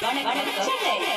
வணக்கம் சென்னை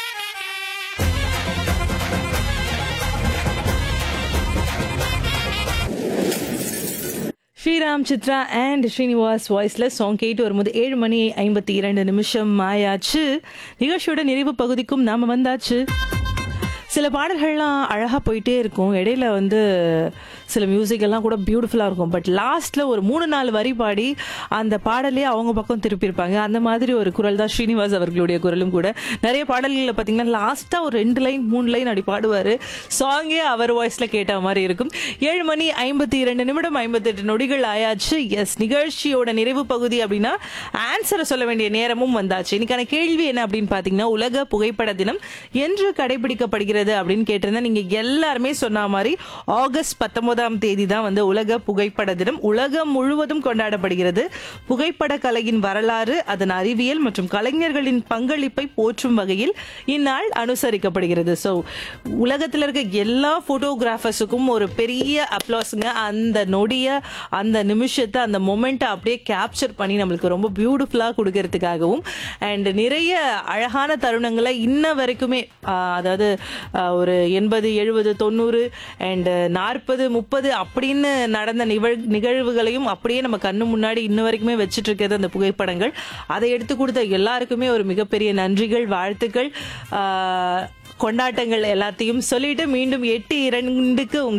ஸ்ரீராம் சித்ரா அண்ட் ஸ்ரீனிவாஸ் வாய்ஸில் சாங் கேட்டு வரும்போது ஏழு மணி ஐம்பத்தி இரண்டு நிமிஷம் ஆயாச்சு நிகழ்ச்சியோட நிறைவு பகுதிக்கும் நாம வந்தாச்சு சில பாடல்கள்லாம் அழகாக போயிட்டே இருக்கும் இடையில வந்து சில மியூசிக் எல்லாம் கூட பியூட்டிஃபுல்லாக இருக்கும் பட் லாஸ்ட்டில் ஒரு மூணு நாலு வரி பாடி அந்த பாடலே அவங்க பக்கம் திருப்பியிருப்பாங்க அந்த மாதிரி ஒரு குரல் தான் ஸ்ரீனிவாஸ் அவர்களுடைய குரலும் கூட நிறைய பாடல்களில் பார்த்தீங்கன்னா லாஸ்ட்டாக ஒரு ரெண்டு லைன் மூணு லைன் அப்படி பாடுவார் சாங்கே அவர் வாய்ஸில் கேட்ட மாதிரி இருக்கும் ஏழு மணி ஐம்பத்தி இரண்டு நிமிடம் ஐம்பத்தெட்டு நொடிகள் ஆயாச்சு எஸ் நிகழ்ச்சியோட நிறைவு பகுதி அப்படின்னா ஆன்சரை சொல்ல வேண்டிய நேரமும் வந்தாச்சு இன்னைக்கான கேள்வி என்ன அப்படின்னு பார்த்தீங்கன்னா உலக புகைப்பட தினம் என்று கடைபிடிக்கப்படுகிறது அப்படின்னு கேட்டிருந்தேன் நீங்க எல்லாருமே சொன்ன மாதிரி ஆகஸ்ட் பத்தொன்பதாம் தேதி தான் வந்து உலக புகைப்பட தினம் உலகம் முழுவதும் கொண்டாடப்படுகிறது புகைப்பட கலையின் வரலாறு அதன் அறிவியல் மற்றும் கலைஞர்களின் பங்களிப்பை போற்றும் வகையில் இந்நாள் அனுசரிக்கப்படுகிறது ஸோ உலகத்தில் இருக்க எல்லா போட்டோகிராஃபர்ஸுக்கும் ஒரு பெரிய அப்ளாஸுங்க அந்த நொடிய அந்த நிமிஷத்தை அந்த மொமெண்ட்டை அப்படியே கேப்சர் பண்ணி நம்மளுக்கு ரொம்ப பியூட்டிஃபுல்லாக கொடுக்கறதுக்காகவும் அண்ட் நிறைய அழகான தருணங்களை இன்ன வரைக்குமே ஆஹ், அதாவது ஆஹ், ஒரு எண்பது எழுபது தொண்ணூறு அண்ட் நாற்பது முப்பது அப்படின்னு நடந்த நிகழ் நிகழ்வுகளையும் அப்படியே நம்ம கண்ணு முன்னாடி இன்ன வரைக்குமே வச்சுட்டு இருக்கிறது அந்த புகைப்படங்கள் அதை எடுத்து கொடுத்த எல்லாருக்குமே ஒரு மிகப்பெரிய நன்றிகள் வாழ்த்துக்கள் ஆஹ், கொண்டாட்டங்கள் எல்லாத்தையும் சொல்லிட்டு மீண்டும் எட்டு இரண்டுக்கு உங்களை